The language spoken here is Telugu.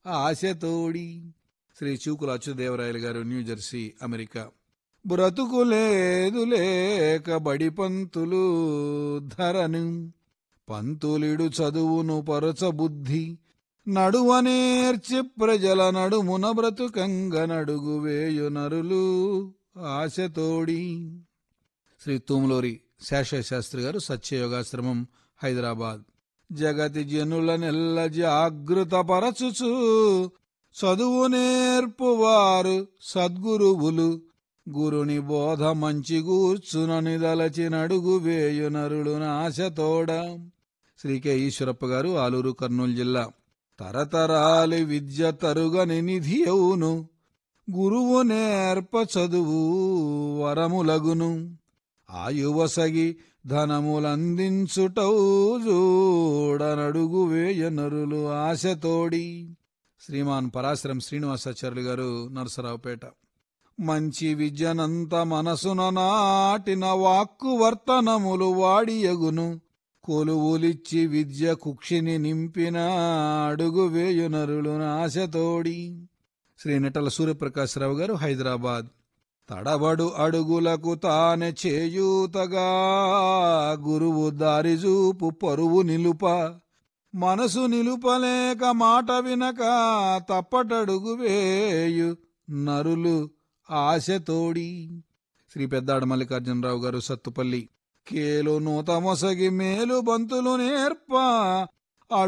ఆశతోడి శ్రీ చూకుల అచ్యుతదేవరాయలు గారు న్యూజెర్సీ అమెరికా బ్రతుకు లేదు లేక బడి పంతులు ధరను పంతులిడు చదువును పరచ బుద్ధి నడువనేర్చి ప్రజల నడుమున బ్రతుకంగ నడుగు వేయు నరులు ఆశతోడి శ్రీ తూములూరి శేషయ్య శాస్త్రి గారు సత్యయోగాశ్రమం హైదరాబాద్ జగతి జనుల నెల్ల జాగృత పరచుచు చదువు నేర్పువారు సద్గురువులు గురుని బోధ మంచి కూర్చునని దలచి నడుగు వేయు నరుడు నాశతోడ శ్రీ కె ఈశ్వరప్ప గారు ఆలూరు కర్నూలు జిల్లా తరతరాలి విద్య తరుగని నిధి అవును గురువు నేర్ప చదువు వరములగును ఆయువసగి ధనములందించుటౌ చూడనడుగు వేయ నరులు ఆశతోడి శ్రీమాన్ పరాశరం శ్రీనివాసాచార్యులు గారు నరసరావుపేట మంచి విద్యనంత మనసున నాటిన వాక్కు వర్తనములు వాడియగును కొలువులిచ్చి విద్య కుక్షిని నింపిన అడుగు వేయు నరులు ఆశతోడి శ్రీ నిటల సూర్యప్రకాశ్రావు గారు హైదరాబాద్ తడబడు అడుగులకు తానే చేయూతగా గురువు దారిజూపు పరువు నిలుప మనసు నిలుపలేక మాట వినక తప్పటడుగు వేయు నరులు ఆశతోడి శ్రీ పెద్దాడ మల్లికార్జునరావు గారు సత్తుపల్లి కేలు నూత మొసగి మేలు బంతులు నేర్ప